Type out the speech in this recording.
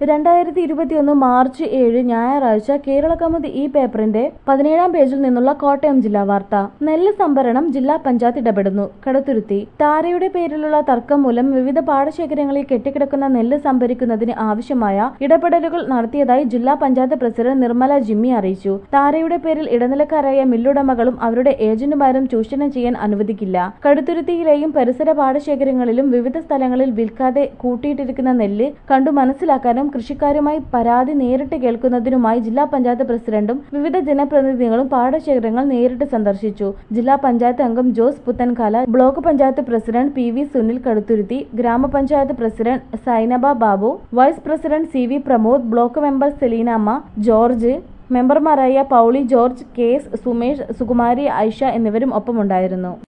രണ്ടായിരത്തി ഇരുപത്തിയൊന്ന് മാർച്ച് ഏഴ് ഞായറാഴ്ച കേരള കൗമുദി ഈ പേപ്പറിന്റെ പതിനേഴാം പേജിൽ നിന്നുള്ള കോട്ടയം ജില്ലാ വാർത്ത നെല്ല് സംഭരണം ജില്ലാ പഞ്ചായത്ത് ഇടപെടുന്നു കടുത്തുരുത്തി താരയുടെ പേരിലുള്ള തർക്കം മൂലം വിവിധ പാടശേഖരങ്ങളിൽ കെട്ടിക്കിടക്കുന്ന നെല്ല് സംഭരിക്കുന്നതിന് ആവശ്യമായ ഇടപെടലുകൾ നടത്തിയതായി ജില്ലാ പഞ്ചായത്ത് പ്രസിഡന്റ് നിർമ്മല ജിമ്മി അറിയിച്ചു താരയുടെ പേരിൽ ഇടനിലക്കാരായ മില്ലുടമകളും അവരുടെ ഏജന്റുമാരും ചൂഷണം ചെയ്യാൻ അനുവദിക്കില്ല കടുത്തുരുത്തിയിലെയും പരിസര പാടശേഖരങ്ങളിലും വിവിധ സ്ഥലങ്ങളിൽ വിൽക്കാതെ കൂട്ടിയിട്ടിരിക്കുന്ന നെല്ല് കണ്ടു മനസ്സിലാക്കാനും കൃഷിക്കാരുമായി പരാതി നേരിട്ട് കേൾക്കുന്നതിനുമായി ജില്ലാ പഞ്ചായത്ത് പ്രസിഡന്റും വിവിധ ജനപ്രതിനിധികളും പാടശേഖരങ്ങൾ നേരിട്ട് സന്ദർശിച്ചു ജില്ലാ പഞ്ചായത്ത് അംഗം Jose Puthenkala block panchayat president P V Sunil Kaduthuruthy ഗ്രാമപഞ്ചായത്ത് president Zainaba Babu vice president C V Pramod block member Selinamma George മെമ്പർമാരായ പൗളി ജോർജ് കെ എസ് സുമേഷ് സുകുമാരി ഐഷ എന്നിവരും ഒപ്പമുണ്ടായിരുന്നു